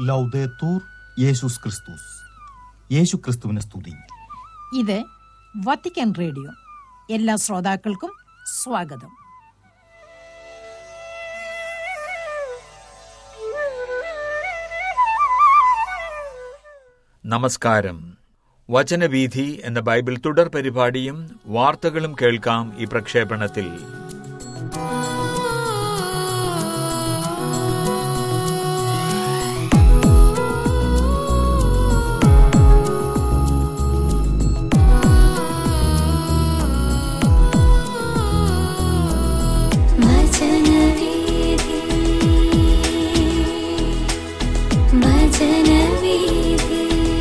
ലൗദേത്തൂർ യേശുസ് ക്രിസ്തുസ് യേശു ക്രിസ്തുവിനെ സ്തുതി ഇത് വത്തിക്കാൻ റേഡിയോ എല്ലാ ശ്രോതാക്കൾക്കും സ്വാഗതം നമസ്കാരം വചനവീഥി എന്ന ബൈബിൾ തുടർ പരിപാടിയും വാർത്തകളും കേൾക്കാം ഈ പ്രക്ഷേപണത്തിൽ വചനവീഥി വചനവീഥി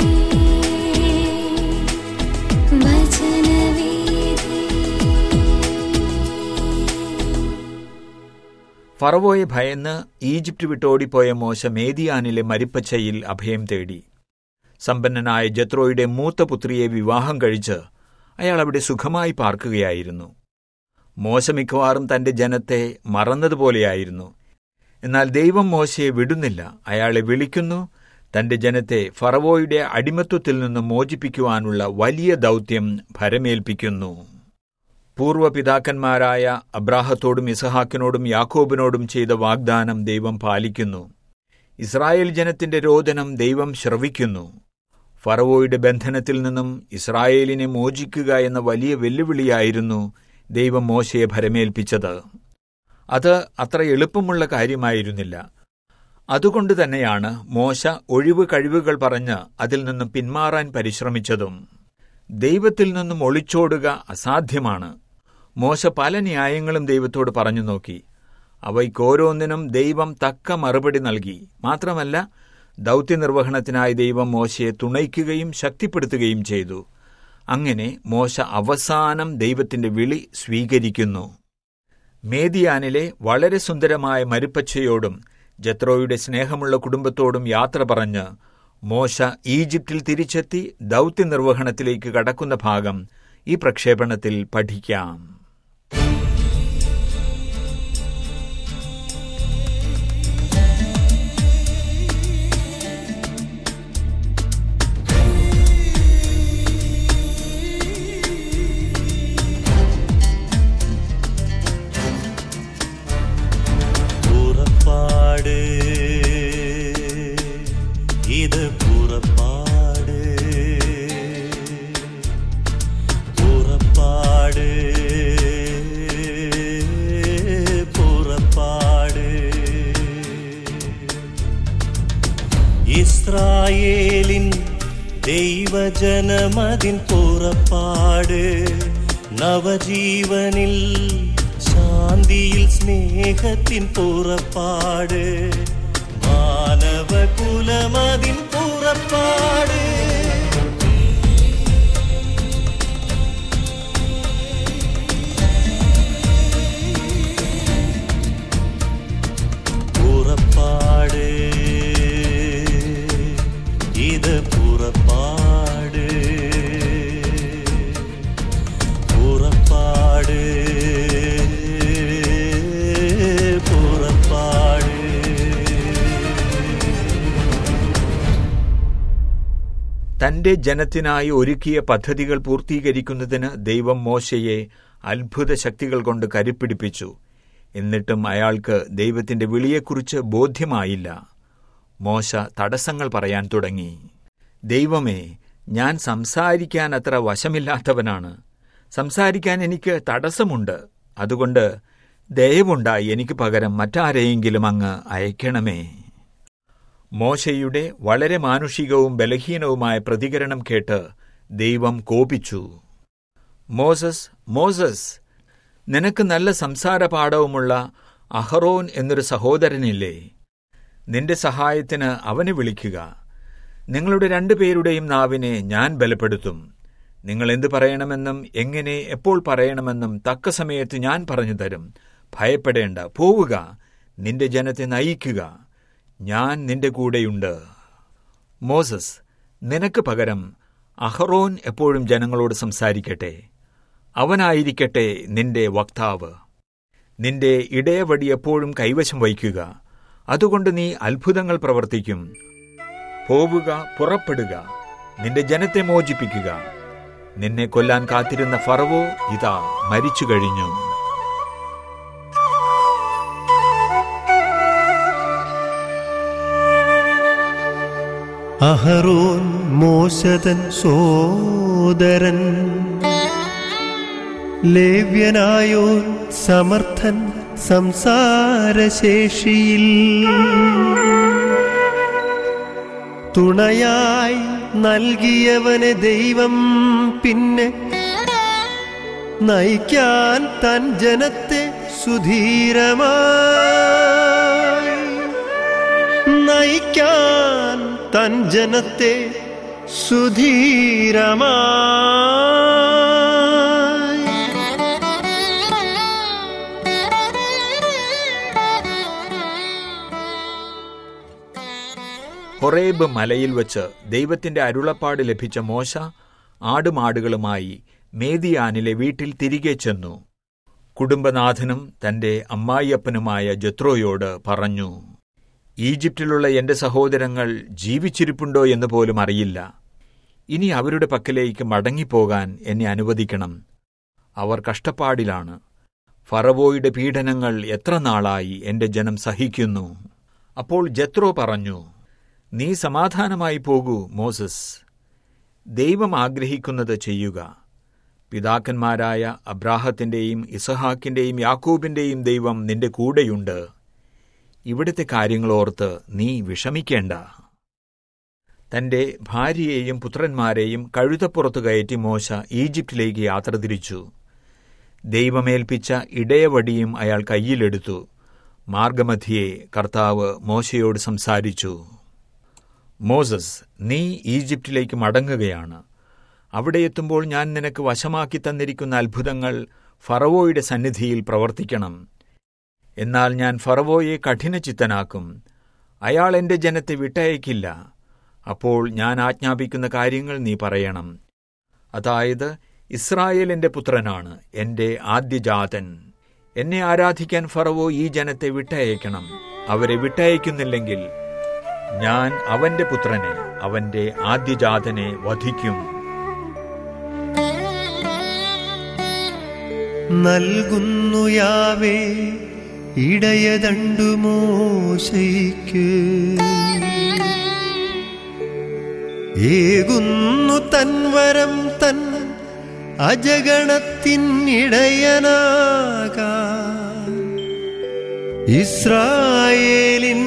വചനവീഥി ഫറവോയെ ഭയന്ന് ഈജിപ്റ്റ് വിട്ടോടിപ്പോയ മോശ മേദിയാനിലെ മരിപ്പച്ചയിൽ അഭയം തേടി സമ്പന്നനായ ജത്രോയുടെ മൂത്ത പുത്രിയെ വിവാഹം കഴിച്ച് അയാൾ അവിടെ സുഖമായി പാർക്കുകയായിരുന്നു മോശ മിക്കവാറും തന്റെ ജനത്തെ മറന്നതുപോലെയായിരുന്നു എന്നാൽ ദൈവം മോശയെ വിടുന്നില്ല അയാളെ വിളിക്കുന്നു തന്റെ ജനത്തെ ഫറവോയുടെ അടിമത്വത്തിൽ നിന്ന് മോചിപ്പിക്കുവാനുള്ള വലിയ ദൗത്യം ഭരമേൽപ്പിക്കുന്നു പൂർവ്വപിതാക്കന്മാരായ അബ്രാഹത്തോടും ഇസഹാക്കിനോടും യാക്കോബിനോടും ചെയ്ത വാഗ്ദാനം ദൈവം പാലിക്കുന്നു ഇസ്രായേൽ ജനത്തിന്റെ രോദനം ദൈവം ശ്രവിക്കുന്നു ഫറവോയുടെ ബന്ധനത്തിൽ നിന്നും ഇസ്രായേലിനെ മോചിക്കുക എന്ന വലിയ വെല്ലുവിളിയായിരുന്നു ദൈവം മോശയെ ഭരമേൽപ്പിച്ചത് അത് അത്ര എളുപ്പമുള്ള കാര്യമായിരുന്നില്ല അതുകൊണ്ട് തന്നെയാണ് മോശ ഒഴിവ് കഴിവുകൾ പറഞ്ഞ് അതിൽ നിന്നും പിന്മാറാൻ പരിശ്രമിച്ചതും ദൈവത്തിൽ നിന്നും ഒളിച്ചോടുക അസാധ്യമാണ് മോശ പല ന്യായങ്ങളും ദൈവത്തോട് പറഞ്ഞു നോക്കി അവയ്ക്കോരോന്നിനും ദൈവം തക്ക മറുപടി നൽകി മാത്രമല്ല ദൗത്യനിർവഹണത്തിനായി ദൈവം മോശയെ തുണയ്ക്കുകയും ശക്തിപ്പെടുത്തുകയും ചെയ്തു അങ്ങനെ മോശ അവസാനം ദൈവത്തിന്റെ വിളി സ്വീകരിക്കുന്നു മേദിയാനിലെ വളരെ സുന്ദരമായ മരുപ്പച്ചയോടും ജത്രോയുടെ സ്നേഹമുള്ള കുടുംബത്തോടും യാത്ര പറഞ്ഞ് മോശ ഈജിപ്തിൽ തിരിച്ചെത്തി ദൗത്യനിർവഹണത്തിലേക്ക് കടക്കുന്ന ഭാഗം ഈ പ്രക്ഷേപണത്തിൽ പഠിക്കാം പുറപ്പാട് ഇത് പുറപ്പാട് പുറപ്പാട് പുറപ്പാട് ഇസ്രായേലിൻ ദൈവജനമതിൻ പുറപ്പാട് നവജീവനിൽ ശാന്തിയിൽ സ്നേഹത്തിൻ പുറപ്പാട് മാനവകുലമതിൻ പുറപ്പാട് പുറപ്പാട് ഇത് പുറപ്പാട് പുറപ്പാട് പുറപ്പാട് തന്റെ ജനത്തിനായി ഒരുക്കിയ പദ്ധതികൾ പൂർത്തീകരിക്കുന്നതിന് ദൈവം മോശയെ അത്ഭുത ശക്തികൾ കൊണ്ട് കരുപ്പിടിപ്പിച്ചു എന്നിട്ടും അയാൾക്ക് ദൈവത്തിന്റെ വിളിയെക്കുറിച്ച് ബോധ്യമായില്ല മോശ തടസ്സങ്ങൾ പറയാൻ തുടങ്ങി ദൈവമേ ഞാൻ സംസാരിക്കാൻ അത്ര വശമില്ലാത്തവനാണ് സംസാരിക്കാൻ എനിക്ക് തടസ്സമുണ്ട് അതുകൊണ്ട് ദയവുണ്ടായി എനിക്ക് പകരം മറ്റാരെയെങ്കിലും അങ്ങ് അയക്കണമേ മോശയുടെ വളരെ മാനുഷികവും ബലഹീനവുമായ പ്രതികരണം കേട്ട് ദൈവം കോപിച്ചു മോസസ് മോസസ് നിനക്ക് നല്ല സംസാര പാഠവുമുള്ള അഹറോൻ എന്നൊരു സഹോദരനില്ലേ നിന്റെ സഹായത്തിന് അവനെ വിളിക്കുക നിങ്ങളുടെ രണ്ടുപേരുടെയും നാവിനെ ഞാൻ ബലപ്പെടുത്തും നിങ്ങൾ എന്തു പറയണമെന്നും എങ്ങനെ എപ്പോൾ പറയണമെന്നും തക്ക സമയത്ത് ഞാൻ പറഞ്ഞു തരും ഭയപ്പെടേണ്ട പോവുക നിന്റെ ജനത്തെ നയിക്കുക ഞാൻ നിന്റെ കൂടെയുണ്ട് മോസസ് നിനക്ക് പകരം അഹറോൻ എപ്പോഴും ജനങ്ങളോട് സംസാരിക്കട്ടെ അവനായിരിക്കട്ടെ നിന്റെ വക്താവ് നിന്റെ ഇടയവടി എപ്പോഴും കൈവശം വയ്ക്കുക അതുകൊണ്ട് നീ അത്ഭുതങ്ങൾ പ്രവർത്തിക്കും പോവുക പുറപ്പെടുക നിന്റെ ജനത്തെ മോചിപ്പിക്കുക നിന്നെ കൊല്ലാൻ കാത്തിരുന്ന ഫറവോ ഇതാ മരിച്ചു കഴിഞ്ഞു അഹറോൻ മോശതൻ സോദരൻ ലേവ്യനായോൻ സമർത്ഥൻ സംസാരശേഷിയിൽ തുണയായി നൽകിയവനെ ദൈവം പിന്നെ നയിക്കാൻ തൻ ജനത്തെ സുധീരമായി നയിക്കാൻ തൻ ജനത്തെ സുധീരമായി ഹൊറേബ് മലയിൽ വച്ച് ദൈവത്തിന്റെ അരുളപ്പാട് ലഭിച്ച മോശ ആടുമാടുകളുമായി മേദിയാനിലെ വീട്ടിൽ തിരികെ ചെന്നു കുടുംബനാഥനും തന്റെ അമ്മായിയപ്പനുമായ ജത്രോയോട് പറഞ്ഞു ഈജിപ്തിലുള്ള എന്റെ സഹോദരങ്ങൾ ജീവിച്ചിരിപ്പുണ്ടോ എന്ന് പോലും അറിയില്ല ഇനി അവരുടെ പക്കലേക്ക് മടങ്ങിപ്പോകാൻ എന്നെ അനുവദിക്കണം അവർ കഷ്ടപ്പാടിലാണ് ഫറവോയുടെ പീഡനങ്ങൾ എത്ര നാളായി എന്റെ ജനം സഹിക്കുന്നു അപ്പോൾ ജത്രോ പറഞ്ഞു നീ സമാധാനമായി പോകൂ മോസസ് ദൈവം ആഗ്രഹിക്കുന്നത് ചെയ്യുക പിതാക്കന്മാരായ അബ്രാഹത്തിന്റെയും ഇസഹാക്കിന്റെയും യാക്കൂബിന്റെയും ദൈവം നിന്റെ കൂടെയുണ്ട് ഇവിടുത്തെ കാര്യങ്ങളോർത്ത് നീ വിഷമിക്കേണ്ട തന്റെ ഭാര്യയെയും പുത്രന്മാരെയും കഴുതപ്പുറത്ത് കയറ്റി മോശ ഈജിപ്തിലേക്ക് യാത്ര തിരിച്ചു ദൈവമേൽപ്പിച്ച ഇടയവടിയും അയാൾ കയ്യിലെടുത്തു മാർഗമധ്യേ കർത്താവ് മോശയോട് സംസാരിച്ചു മോസസ് നീ ഈജിപ്തിലേക്ക് മടങ്ങുകയാണ് അവിടെ എത്തുമ്പോൾ ഞാൻ നിനക്ക് വശമാക്കി തന്നിരിക്കുന്ന അത്ഭുതങ്ങൾ ഫറവോയുടെ സന്നിധിയിൽ പ്രവർത്തിക്കണം എന്നാൽ ഞാൻ ഫറവോയെ കഠിനചിത്തനാക്കും അയാൾ എന്റെ ജനത്തെ വിട്ടയക്കില്ല അപ്പോൾ ഞാൻ ആജ്ഞാപിക്കുന്ന കാര്യങ്ങൾ നീ പറയണം അതായത് ഇസ്രായേൽ എന്റെ പുത്രനാണ് എന്റെ ആദ്യജാതൻ എന്നെ ആരാധിക്കാൻ ഫറവോ ഈ ജനത്തെ വിട്ടയക്കണം അവരെ വിട്ടയക്കുന്നില്ലെങ്കിൽ ഞാൻ അവന്റെ പുത്രനെ അവന്റെ ആദ്യജാതനെ വധിക്കും നൽകുന്നു യാവേ ഇടയതണ്ടു മോശയ്ക്ക് ഏകുന്നു തൻവരം തൻ അജഗണത്തിനിടയനാകാൻ ഇസ്രായേലിൻ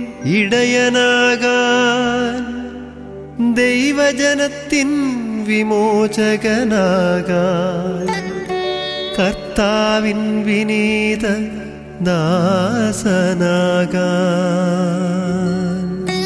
ഇടയനാകാൻ ദൈവജനത്തിൻ വിമോചകനാകാൻ കർത്താവിൻ വിനീത ദാസനാകാൻ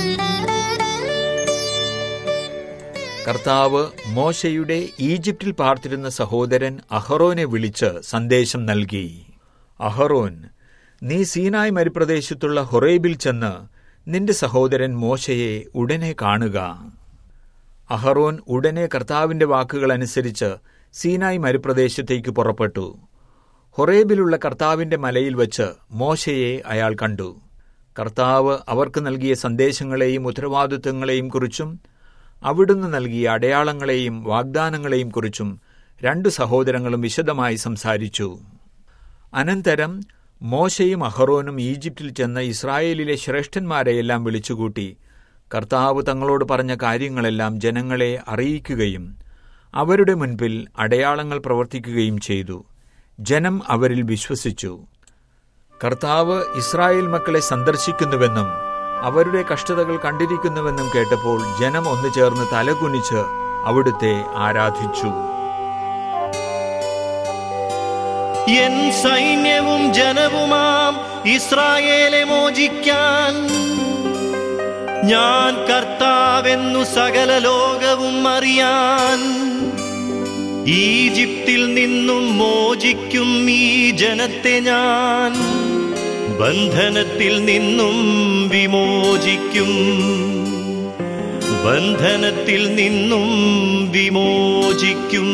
കർത്താവ് മോശയുടെ ഈജിപ്തിൽ പാർത്തിരുന്ന സഹോദരൻ അഹറോനെ വിളിച്ച് സന്ദേശം നൽകി അഹറോൻ നീ സീനായ് മരുപ്രദേശത്തുള്ള ഹൊറേബിൽ ചെന്ന് നിന്റെ സഹോദരൻ മോശയെ ഉടനെ കാണുക അഹറോൻ ഉടനെ കർത്താവിന്റെ വാക്കുകൾ അനുസരിച്ച് സീനായ് മരുപ്രദേശത്തേക്ക് പുറപ്പെട്ടു ഹൊറേബിലുള്ള കർത്താവിന്റെ മലയിൽ വച്ച് മോശയെ അയാൾ കണ്ടു കർത്താവ് അവർക്ക് നൽകിയ സന്ദേശങ്ങളെയും ഉത്തരവാദിത്വങ്ങളെയും കുറിച്ചും അവിടുന്ന് നൽകിയ അടയാളങ്ങളെയും വാഗ്ദാനങ്ങളെയും കുറിച്ചും രണ്ടു സഹോദരങ്ങളും വിശദമായി സംസാരിച്ചു അനന്തരം മോശയും അഹറോനും ഈജിപ്തിൽ ചെന്ന് ഇസ്രായേലിലെ ശ്രേഷ്ഠന്മാരെയെല്ലാം വിളിച്ചുകൂട്ടി കർത്താവ് തങ്ങളോട് പറഞ്ഞ കാര്യങ്ങളെല്ലാം ജനങ്ങളെ അറിയിക്കുകയും അവരുടെ മുൻപിൽ അടയാളങ്ങൾ പ്രവർത്തിക്കുകയും ചെയ്തു ജനം അവരിൽ വിശ്വസിച്ചു കർത്താവ് ഇസ്രായേൽ മക്കളെ സന്ദർശിക്കുന്നുവെന്നും അവരുടെ കഷ്ടതകൾ കണ്ടിരിക്കുന്നുവെന്നും കേട്ടപ്പോൾ ജനം ഒന്നു ചേർന്ന് തലകുനിച്ച് അവിടുത്തെ ആരാധിച്ചു എൻ സൈന്യവും ജനവുമാം ഇസ്രായേലെ മോചിക്കാൻ ഞാൻ കർത്താവെന്നു സകല ലോകവും അറിയാൻ ഈജിപ്തിൽ നിന്നും മോചിക്കും ഈ ജനത്തെ ഞാൻ ബന്ധനത്തിൽ നിന്നും വിമോചിക്കും ബന്ധനത്തിൽ നിന്നും വിമോചിക്കും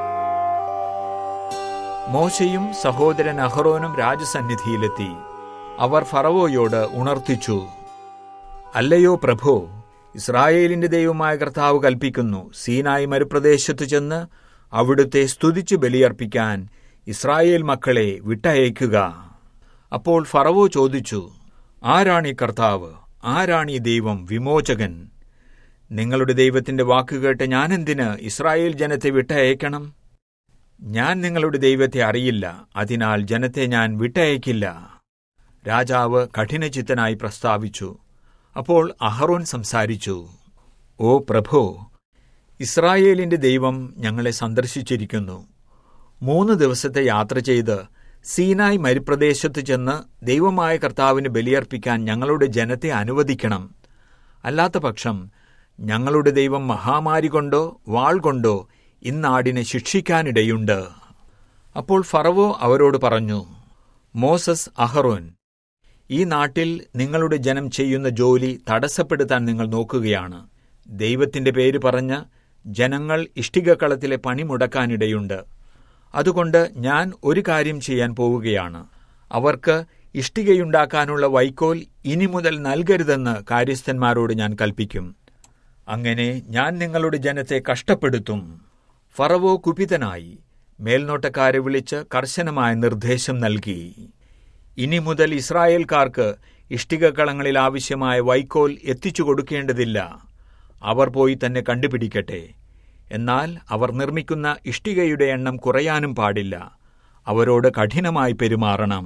മോശയും സഹോദരൻ അഹറോനും രാജസന്നിധിയിലെത്തി അവർ ഫറവോയോട് ഉണർത്തിച്ചു അല്ലയോ പ്രഭോ ഇസ്രായേലിന്റെ ദൈവമായ കർത്താവ് കൽപ്പിക്കുന്നു സീനായി മരുപ്രദേശത്തു ചെന്ന് അവിടുത്തെ സ്തുതിച്ചു ബലിയർപ്പിക്കാൻ ഇസ്രായേൽ മക്കളെ വിട്ടയക്കുക അപ്പോൾ ഫറവോ ചോദിച്ചു ആരാണീ കർത്താവ് ആരാണീ ദൈവം വിമോചകൻ നിങ്ങളുടെ ദൈവത്തിന്റെ വാക്കുകേട്ട് ഞാനെന്തിന് ഇസ്രായേൽ ജനത്തെ വിട്ടയക്കണം ഞാൻ നിങ്ങളുടെ ദൈവത്തെ അറിയില്ല അതിനാൽ ജനത്തെ ഞാൻ വിട്ടയക്കില്ല രാജാവ് കഠിനചിത്തനായി പ്രസ്താവിച്ചു അപ്പോൾ അഹറോൻ സംസാരിച്ചു ഓ പ്രഭോ ഇസ്രായേലിന്റെ ദൈവം ഞങ്ങളെ സന്ദർശിച്ചിരിക്കുന്നു മൂന്ന് ദിവസത്തെ യാത്ര ചെയ്ത് സീനായ് മരുപ്രദേശത്ത് ചെന്ന് ദൈവമായ കർത്താവിന് ബലിയർപ്പിക്കാൻ ഞങ്ങളുടെ ജനത്തെ അനുവദിക്കണം അല്ലാത്ത പക്ഷം ഞങ്ങളുടെ ദൈവം മഹാമാരി കൊണ്ടോ വാൾ കൊണ്ടോ ഇന്നാടിനെ ശിക്ഷിക്കാനിടയുണ്ട് അപ്പോൾ ഫറവോ അവരോട് പറഞ്ഞു മോസസ് അഹറോൻ ഈ നാട്ടിൽ നിങ്ങളുടെ ജനം ചെയ്യുന്ന ജോലി തടസ്സപ്പെടുത്താൻ നിങ്ങൾ നോക്കുകയാണ് ദൈവത്തിന്റെ പേര് പറഞ്ഞ് ജനങ്ങൾ ഇഷ്ടികക്കളത്തിലെ പണി മുടക്കാനിടയുണ്ട് അതുകൊണ്ട് ഞാൻ ഒരു കാര്യം ചെയ്യാൻ പോവുകയാണ് അവർക്ക് ഇഷ്ടികയുണ്ടാക്കാനുള്ള വൈക്കോൽ ഇനി മുതൽ നൽകരുതെന്ന് കാര്യസ്ഥന്മാരോട് ഞാൻ കൽപ്പിക്കും അങ്ങനെ ഞാൻ നിങ്ങളുടെ ജനത്തെ കഷ്ടപ്പെടുത്തും ഫറവോ കുപിതനായി മേൽനോട്ടക്കാരെ വിളിച്ച് കർശനമായ നിർദ്ദേശം നൽകി ഇനി മുതൽ ഇസ്രായേൽക്കാർക്ക് ഇഷ്ടികക്കളങ്ങളിൽ ആവശ്യമായ വൈക്കോൽ എത്തിച്ചു കൊടുക്കേണ്ടതില്ല അവർ പോയി തന്നെ കണ്ടുപിടിക്കട്ടെ എന്നാൽ അവർ നിർമ്മിക്കുന്ന ഇഷ്ടികയുടെ എണ്ണം കുറയാനും പാടില്ല അവരോട് കഠിനമായി പെരുമാറണം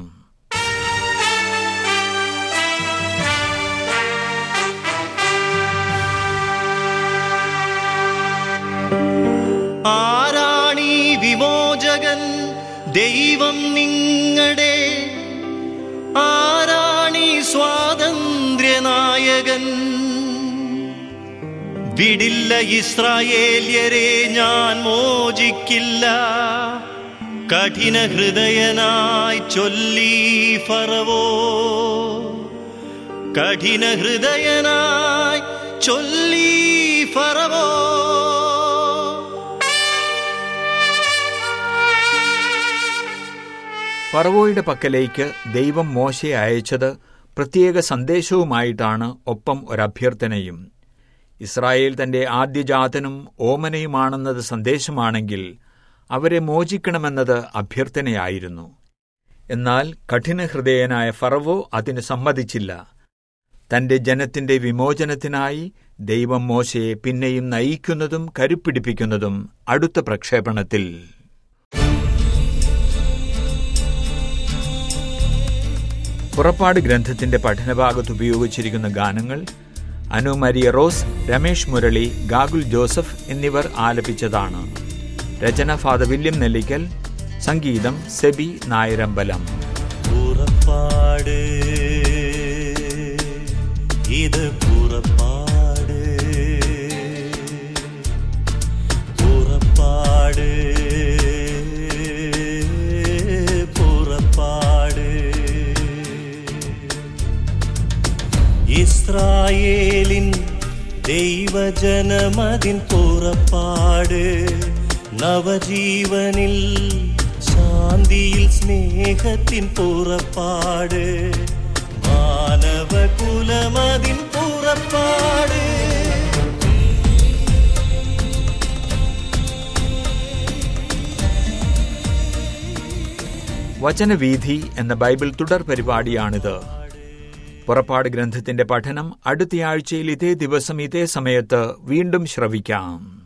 ആരാണീ വിമോചകൻ ദൈവം നിങ്ങളുടെ ആരാണീ സ്വാതന്ത്ര്യനായകൻ വിടില്ല ഇസ്രായേല്യരെ ഞാൻ മോചിക്കില്ല കഠിന ഹൃദയനായി ചൊല്ലി ഫറവോ കഠിന ഹൃദയനായി ചൊല്ലി ഫറവോ ഫറവോയുടെ പക്കലേക്ക് ദൈവം മോശയെ അയച്ചത് പ്രത്യേക സന്ദേശവുമായിട്ടാണ് ഒപ്പം ഒരഭ്യർത്ഥനയും ഇസ്രായേൽ തന്റെ ആദ്യജാതനും ഓമനയുമാണെന്നത് സന്ദേശമാണെങ്കിൽ അവരെ മോചിക്കണമെന്നത് അഭ്യർത്ഥനയായിരുന്നു എന്നാൽ കഠിനഹൃദയനായ ഫറവോ അതിന് സമ്മതിച്ചില്ല തന്റെ ജനത്തിന്റെ വിമോചനത്തിനായി ദൈവം മോശയെ പിന്നെയും നയിക്കുന്നതും കരുപ്പിടിപ്പിക്കുന്നതും അടുത്ത പ്രക്ഷേപണത്തിൽ പുറപ്പാട് ഗ്രന്ഥത്തിന്റെ പഠനഭാഗത്ത് ഉപയോഗിച്ചിരിക്കുന്ന ഗാനങ്ങൾ അനു മരിയ റോസ് രമേഷ് മുരളി ഗാഗുൽ ജോസഫ് എന്നിവർ ആലപിച്ചതാണ് രചന ഫാദർ വില്യം നെല്ലിക്കൽ സംഗീതം സെബി നായരമ്പലം പുറപ്പാട് ഇത് പുറപ്പാട് പുറപ്പാട് പുറപ്പാട് ഇസ്രായേലിൻ ദൈവജനമതിൻ പുറപ്പാട് നവജീവനിൽ ശാന്തിയിൽ സ്നേഹത്തിൻ പുറപ്പാട് മാനവകുലമതിൻ പുറപ്പാട് വചനവീഥി എന്ന ബൈബിൾ തുടർ പരിപാടിയാണിത് പുറപ്പാട് ഗ്രന്ഥത്തിന്റെ പഠനം അടുത്തയാഴ്ചയിൽ ഇതേ ദിവസം ഇതേ സമയത്ത് വീണ്ടും ശ്രവിക്കാം